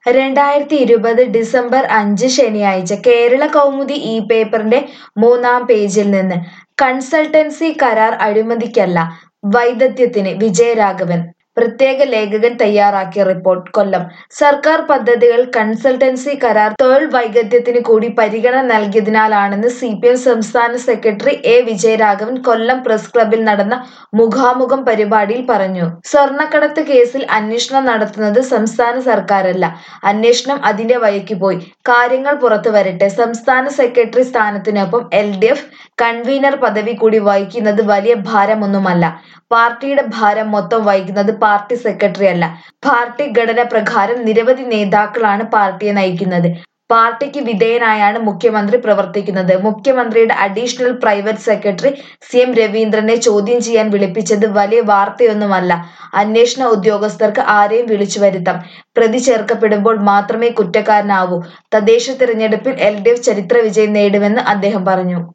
രണ്ടായിരത്തി ഇരുപത് ഡിസംബർ അഞ്ച് ശനിയാഴ്ച കേരള കൗമുദി ഈ പേപ്പറിന്റെ മൂന്നാം പേജിൽ നിന്ന് കൺസൾട്ടൻസി കരാർ അഴിമതിക്കല്ല വൈദഗ്ധ്യത്തിന് വിജയരാഘവൻ പ്രത്യേക ലേഖകൻ തയ്യാറാക്കിയ റിപ്പോർട്ട് കൊല്ലം സർക്കാർ പദ്ധതികൾ കൺസൾട്ടൻസി കരാർ തൊഴിൽ വൈദഗ്ധ്യത്തിന് കൂടി പരിഗണന നൽകിയതിനാലാണെന്ന് സി പി എം സംസ്ഥാന സെക്രട്ടറി എ വിജയരാഘവൻ കൊല്ലം പ്രസ് ക്ലബിൽ നടന്ന മുഖാമുഖം പരിപാടിയിൽ പറഞ്ഞു സ്വർണ്ണക്കടത്ത് കേസിൽ അന്വേഷണം നടത്തുന്നത് സംസ്ഥാന സർക്കാരല്ല അന്വേഷണം അതിന്റെ വഴിക്ക് പോയി കാര്യങ്ങൾ പുറത്തു വരട്ടെ സംസ്ഥാന സെക്രട്ടറി സ്ഥാനത്തിനൊപ്പം എൽ ഡി എഫ് കൺവീനർ പദവി കൂടി വഹിക്കുന്നത് വലിയ ഭാരമൊന്നുമല്ല പാർട്ടിയുടെ ഭാരം മൊത്തം വഹിക്കുന്നത് പാർട്ടി സെക്രട്ടറി അല്ല പാർട്ടി ഘടന പ്രകാരം നിരവധി നേതാക്കളാണ് പാർട്ടിയെ നയിക്കുന്നത് പാർട്ടിക്ക് വിധേയനായാണ് മുഖ്യമന്ത്രി പ്രവർത്തിക്കുന്നത് മുഖ്യമന്ത്രിയുടെ additional private secretary C M രവീന്ദ്രനെ ചോദ്യം ചെയ്യാൻ വിളിപ്പിച്ചത് വലിയ വാർത്തയൊന്നുമല്ല അന്വേഷണ ഉദ്യോഗസ്ഥർക്ക് ആരെയും വിളിച്ചു വരുത്താം പ്രതി ചേർക്കപ്പെടുമ്പോൾ മാത്രമേ കുറ്റക്കാരനാവൂ തദ്ദേശ തിരഞ്ഞെടുപ്പിൽ എൽ ഡി എഫ് ചരിത്ര വിജയം നേടുമെന്ന് അദ്ദേഹം പറഞ്ഞു